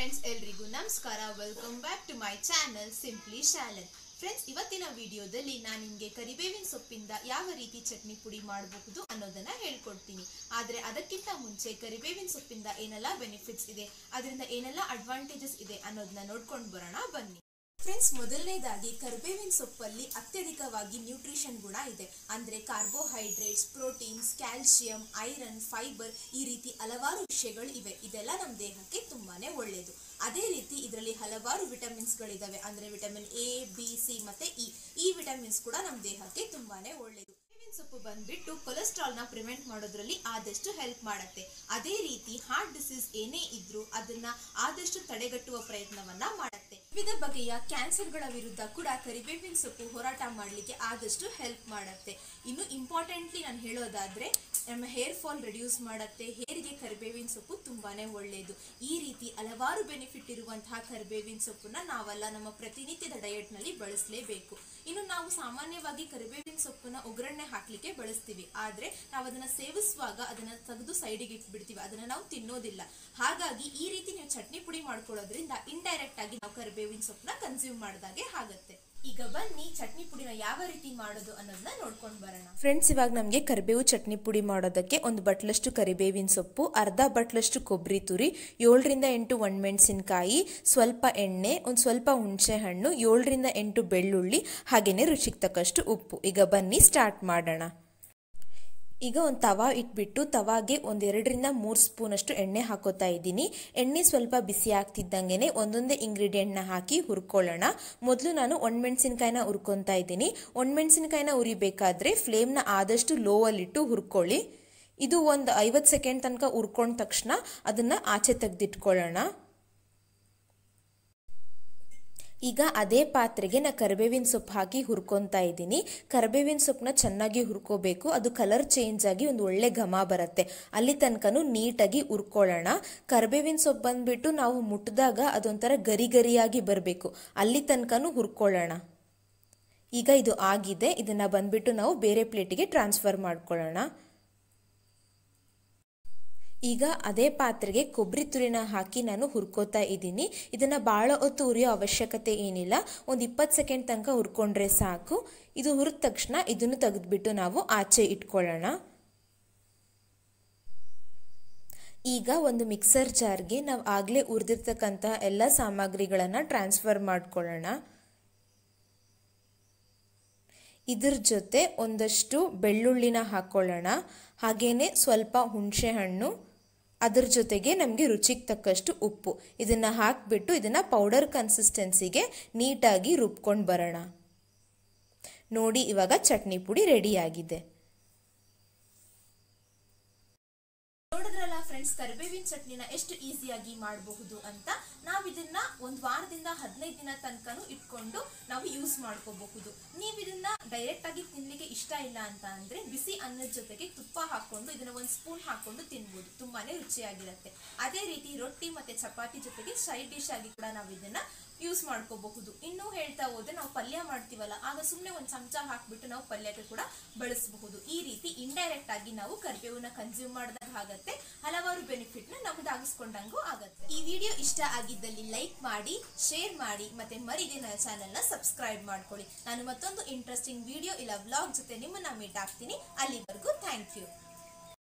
friends ಎಲ್ರಿಗೂ ನಮಸ್ಕಾರ welcome back to my channel simply ಶಾಲನ್ ಫ್ರೆಂಡ್ಸ್ ಇವತ್ತಿನ ವಿಡಿಯೋದಲ್ಲಿ ನಾನು ನಿಮಗೆ ಕರಿಬೇವಿನ ಸೊಪ್ಪಿಂದ ಯಾವ ರೀತಿ ಚಟ್ನಿ ಪುಡಿ ಮಾಡಬಹುದು ಅನ್ನೋದನ್ನ ಹೇಳ್ಕೊಡ್ತೀನಿ ಆದ್ರೆ ಅದಕ್ಕಿಂತ ಮುಂಚೆ ಕರಿಬೇವಿನ ಸೊಪ್ಪಿಂದ ಏನೆಲ್ಲ ಬೆನಿಫಿಟ್ಸ್ ಇದೆ ಅದರಿಂದ ಏನೆಲ್ಲ ಅಡ್ವಾಂಟೇಜಸ್ ಇದೆ ಅನ್ನೋದನ್ನ ನೋಡ್ಕೊಂಡು ಬರೋಣ ಬನ್ನಿ ಫ್ರೆಂಡ್ಸ್ ಮೊದಲನೇದಾಗಿ ಕರಿಬೇವಿನ ಸೊಪ್ಪಲ್ಲಿ ಅತ್ಯಧಿಕವಾಗಿ ನ್ಯೂಟ್ರಿಷನ್ ಗುಣ ಇದೆ ಅಂದ್ರೆ carbohydrates proteins calcium iron fibre ಈ ರೀತಿ ಹಲವಾರು ವಿಷಯಗಳು ಇವೆ ಇದೆಲ್ಲ ನಮ್ಮ ದೇಹಕ್ಕೆ ತುಂಬಾನೇ ಒಳ್ಳೆಯದು ಅದೇ ರೀತಿ ಇದರಲ್ಲಿ ಹಲವಾರು ವಿಟಮಿನ್ಸ್ಗಳಿದಾವೆ ಅಂದ್ರೆ ವಿಟಮಿನ್ ಎ ಬಿ ಸಿ ಮತ್ತೆ ಇ ಈ ವಿಟಮಿನ್ಸ್ ಕೂಡ ನಮ್ಮ ದೇಹಕ್ಕೆ ತುಂಬಾನೇ ಒಳ್ಳೆಯದು ಬೇವಿನ ಸೊಪ್ಪು ಬಂದ್ಬಿಟ್ಟು ಕೊಲೆಸ್ಟ್ರಾಲ್ ನ ಪ್ರಿವೆಂಟ್ ಮಾಡೋದ್ರಲ್ಲಿ ಆದಷ್ಟು ಹೆಲ್ಪ್ ಮಾಡುತ್ತೆ ಅದೇ ರೀತಿ ಹಾರ್ಟ್ ಡಿಸೀಸ್ ಏನೇ ಇದ್ರೂ ಅದನ್ನ ಆದಷ್ಟು ತಡೆಗಟ್ಟುವ ಪ್ರಯತ್ನವನ್ನ ಮಾಡುತ್ತೆ ವಿವಿಧ ಬಗೆಯ ಕ್ಯಾನ್ಸರ್ಗಳ ವಿರುದ್ಧ ಕೂಡ ಕರಿಬೇವಿನ ಸೊಪ್ಪು ಹೋರಾಟ ಮಾಡಲಿಕ್ಕೆ ಆದಷ್ಟು ಹೆಲ್ಪ್ ಮಾಡುತ್ತೆ ಇನ್ನು ಇಂಪಾರ್ಟೆಂಟ್ಲಿ ನಾನು ಹೇಳೋದಾದ್ರೆ ನಮ್ಮ ಹೇರ್ ಫಾಲ್ ರಿಡ್ಯೂಸ್ ಮಾಡುತ್ತೆ ಹೇರಿಗೆ ಕರಿಬೇವಿನ ಸೊಪ್ಪು ತುಂಬಾನೇ ಒಳ್ಳೆಯದು ಈ ರೀತಿ ಹಲವಾರು ಬೆನಿಫಿಟ್ ಇರುವಂತಹ ಕರಿಬೇವಿನ ಸೊಪ್ಪನ್ನ ನಾವೆಲ್ಲ ನಮ್ಮ ಪ್ರತಿನಿತ್ಯದ ಡಯಟ್ ನಲ್ಲಿ ಬಳಸಲೇಬೇಕು ಇನ್ನು ನಾವು ಸಾಮಾನ್ಯವಾಗಿ ಕರಿಬೇವಿನ ಸೊಪ್ಪನ್ನ ಒಗ್ಗರಣೆ ಹಾಕ್ಲಿಕ್ಕೆ ಬಳಸ್ತೀವಿ ಆದ್ರೆ ನಾವು ಅದನ್ನ ಸೇವಿಸುವಾಗ ಅದನ್ನ ತೆಗೆದು ಸೈಡಿಗೆ ಇಟ್ಬಿಡ್ತೀವಿ ಅದನ್ನ ನಾವು ತಿನ್ನೋದಿಲ್ಲ ಹಾಗಾಗಿ ಈ ರೀತಿ ನೀವು ಚಟ್ನಿ ಪುಡಿ ಮಾಡ್ಕೊಳ್ಳೋದ್ರಿಂದ ಇಂಡೈರೆಕ್ಟ್ ಆಗಿ ನಾವು ಕರಿಬೇವಿನ ಸೊಪ್ಪನ್ನ ಕನ್ಸ್ಯೂಮ್ ಮಾಡಿದಾಗೆ ಆಗುತ್ತೆ ಈಗ ಬನ್ನಿ ಚಟ್ನಿ ಪುಡಿನ ಯಾವ ರೀತಿ ಮಾಡೋದು ಅನ್ನೋದನ್ನ ನೋಡ್ಕೊಂಡು ಬರೋಣ ಫ್ರೆಂಡ್ಸ್ ಇವಾಗ ನಮಗೆ ಕರಿಬೇವು ಚಟ್ನಿ ಪುಡಿ ಮಾಡೋದಕ್ಕೆ ಒಂದು ಬಟ್ಲಷ್ಟು ಕರಿಬೇವಿನ ಸೊಪ್ಪು ಅರ್ಧ ಬಟ್ಲಷ್ಟು ಕೊಬ್ಬರಿ ತುರಿ ಏಳರಿಂದ ಎಂಟು ಒಣಮೆಣಸಿನಕಾಯಿ ಸ್ವಲ್ಪ ಎಣ್ಣೆ ಒಂದು ಸ್ವಲ್ಪ ಹುಣಸೆ ಹಣ್ಣು ಏಳರಿಂದ ಎಂಟು ಬೆಳ್ಳುಳ್ಳಿ ಹಾಗೆಯೇ ರುಚಿಗೆ ತಕ್ಕಷ್ಟು ಉಪ್ಪು ಈಗ ಬನ್ನಿ ಸ್ಟಾರ್ಟ್ ಮಾಡೋಣ ಈಗ ಒಂದು ತವಾ ಇಟ್ಬಿಟ್ಟು ತವಾಗೆ ಒಂದೆರಡರಿಂದ ಮೂರು ಸ್ಪೂನಷ್ಟು ಎಣ್ಣೆ ಹಾಕೋತಾ ಇದ್ದೀನಿ ಎಣ್ಣೆ ಸ್ವಲ್ಪ ಬಿಸಿ ಆಗ್ತಿದ್ದಂಗೆ ಒಂದೊಂದೇ ಇಂಗ್ರೀಡಿಯೆಂಟ್ನ ಹಾಕಿ ಹುರ್ಕೊಳ್ಳೋಣ ಮೊದಲು ನಾನು ಒಣಮೆಣಸಿನ್ಕಾಯಿನ ಹುರ್ಕೊತಾ ಇದ್ದೀನಿ ಒಣಮೆಣಸಿನ್ಕಾಯಿನ ಉರಿಬೇಕಾದ್ರೆ ಫ್ಲೇಮ್ನ ಆದಷ್ಟು ಲೋವಲ್ಲಿಟ್ಟು ಹುರ್ಕೊಳ್ಳಿ ಇದು ಒಂದು ಐವತ್ತು ಸೆಕೆಂಡ್ ತನಕ ಹುರ್ಕೊಂಡ ತಕ್ಷಣ ಅದನ್ನು ಆಚೆ ತೆಗೆದಿಟ್ಕೊಳ್ಳೋಣ ಈಗ ಅದೇ ಪಾತ್ರೆಗೆ ನಾ ಕರಿಬೇವಿನ ಸೊಪ್ಪು ಹಾಕಿ ಹುರ್ಕೊತಾ ಇದ್ದೀನಿ ಕರಿಬೇವಿನ ಸೊಪ್ಪನ್ನ ಚೆನ್ನಾಗಿ ಹುರ್ಕೋಬೇಕು ಅದು ಕಲರ್ ಚೇಂಜ್ ಆಗಿ ಒಂದು ಒಳ್ಳೆ ಘಮ ಬರುತ್ತೆ ಅಲ್ಲಿ ತನಕನೂ ನೀಟಾಗಿ ಹುರ್ಕೊಳ್ಳೋಣ ಕರಿಬೇವಿನ ಸೊಪ್ಪು ಬಂದ್ಬಿಟ್ಟು ನಾವು ಮುಟ್ಟಿದಾಗ ಅದೊಂಥರ ಗರಿ ಗರಿಯಾಗಿ ಬರಬೇಕು ಅಲ್ಲಿ ತನಕನೂ ಹುರ್ಕೊಳ್ಳೋಣ ಈಗ ಇದು ಆಗಿದೆ ಇದನ್ನು ಬಂದ್ಬಿಟ್ಟು ನಾವು ಬೇರೆ ಪ್ಲೇಟಿಗೆ ಟ್ರಾನ್ಸ್ಫರ್ ಮಾಡ್ಕೊಳ್ಳೋಣ ಈಗ ಅದೇ ಪಾತ್ರೆಗೆ ಕೊಬ್ಬರಿ ತುರಿನ ಹಾಕಿ ನಾನು ಹುರ್ಕೋತಾ ಇದ್ದೀನಿ ಇದನ್ನು ಭಾಳ ಹೊತ್ತು ಉರಿಯೋ ಅವಶ್ಯಕತೆ ಏನಿಲ್ಲ ಒಂದು ಇಪ್ಪತ್ತು ಸೆಕೆಂಡ್ ತನಕ ಹುರ್ಕೊಂಡ್ರೆ ಸಾಕು ಇದು ಹುರಿದ ತಕ್ಷಣ ಇದನ್ನು ತೆಗೆದ್ಬಿಟ್ಟು ನಾವು ಆಚೆ ಇಟ್ಕೊಳ್ಳೋಣ ಈಗ ಒಂದು ಮಿಕ್ಸರ್ ಜಾರ್ಗೆ ನಾವು ಆಗಲೇ ಹುರಿದಿರ್ತಕ್ಕಂಥ ಎಲ್ಲ ಸಾಮಗ್ರಿಗಳನ್ನು ಟ್ರಾನ್ಸ್ಫರ್ ಮಾಡ್ಕೊಳ್ಳೋಣ ಇದ್ರ ಜೊತೆ ಒಂದಷ್ಟು ಬೆಳ್ಳುಳ್ಳಿನ ಹಾಕ್ಕೊಳ್ಳೋಣ ಹಾಗೇನೆ ಸ್ವಲ್ಪ ಹುಣಸೆ ಹಣ್ಣು ಅದ್ರ ಜೊತೆಗೆ ನಮಗೆ ರುಚಿಗೆ ತಕ್ಕಷ್ಟು ಉಪ್ಪು ಇದನ್ನು ಹಾಕಿಬಿಟ್ಟು ಇದನ್ನು ಪೌಡರ್ ಕನ್ಸಿಸ್ಟೆನ್ಸಿಗೆ ನೀಟಾಗಿ ರುಬ್ಕೊಂಡು ಬರೋಣ ನೋಡಿ ಇವಾಗ ಚಟ್ನಿ ಪುಡಿ ರೆಡಿಯಾಗಿದೆ ನೋಡಿದ್ರಲ್ಲ ಫ್ರೆಂಡ್ಸ್ ಕರಿಬೇವಿನ ಚಟ್ನಿನ ಎಷ್ಟು ಈಸಿಯಾಗಿ ಮಾಡಬಹುದು ಅಂತ ನಾವು ಇದನ್ನ ಒಂದು ವಾರದಿಂದ ಹದಿನೈದು ದಿನ ತನಕನೂ ಇಟ್ಕೊಂಡು ನಾವು ಯೂಸ್ ಮಾಡ್ಕೋಬಹುದು ನೀವು ಇದನ್ನ ಡೈರೆಕ್ಟ್ ಆಗಿ ತಿನ್ಲಿಕ್ಕೆ ಇಷ್ಟ ಇಲ್ಲ ಅಂತ ಅಂದ್ರೆ ಬಿಸಿ ಅನ್ನದ ಜೊತೆಗೆ ತುಪ್ಪ ಹಾಕೊಂಡು ಇದನ್ನ ಒಂದು ಸ್ಪೂನ್ ಹಾಕೊಂಡು ತಿನ್ಬೋದು ತುಂಬಾನೇ ರುಚಿಯಾಗಿರುತ್ತೆ ಅದೇ ರೀತಿ ರೊಟ್ಟಿ ಮತ್ತೆ ಚಪಾತಿ ಜೊತೆಗೆ ಸೈಡ್ ಡಿಶ್ ಆಗಿ ಕೂಡ ನಾವು ಇದನ್ನ ಯೂಸ್ ಮಾಡ್ಕೋಬಹುದು ಇನ್ನೂ ಹೇಳ್ತಾ ಹೋದ್ರೆ ನಾವು ಪಲ್ಯ ಮಾಡ್ತೀವಲ್ಲ ಆಗ ಸುಮ್ಮನೆ ಒಂದು ಚಮಚ ಹಾಕ್ಬಿಟ್ಟು ನಾವು ಪಲ್ಯಕ್ಕೆ ಕೂಡ ಬಳಸಬಹುದು ಈ ರೀತಿ ಇಂಡೈರೆಕ್ಟ್ ಆಗಿ ನಾವು ಕರಿಬೇವನ್ನ ಕನ್ಸ್ಯೂಮ್ ಮಾಡಿದಾಗ ಆಗತ್ತೆ ಹಲವಾರು ಬೆನಿಫಿಟ್ ನ ನಮ್ದಾಗಿಸ್ಕೊಂಡಂಗೂ ಆಗತ್ತೆ ಈ ವಿಡಿಯೋ ಇಷ್ಟ ಆಗಿದ್ದಲ್ಲಿ ಲೈಕ್ ಮಾಡಿ ಶೇರ್ ಮಾಡಿ ಮತ್ತೆ ಮರಿದೆ ನನ್ನ ಚಾನೆಲ್ ನ ಸಬ್ಸ್ಕ್ರೈಬ್ ಮಾಡ್ಕೊಳ್ಳಿ ನಾನು ಮತ್ತೊಂದು ಇಂಟ್ರೆಸ್ಟಿಂಗ್ ವಿಡಿಯೋ ಇಲ್ಲ ವ್ಲಾಗ್ ಜೊತೆ ನಿಮ್ಮನ್ನ ಮೀಟ್ ಆಗ್ತೀನಿ ಅಲ್ಲಿವರೆಗೂ ಥ್ಯಾಂಕ್ ಯು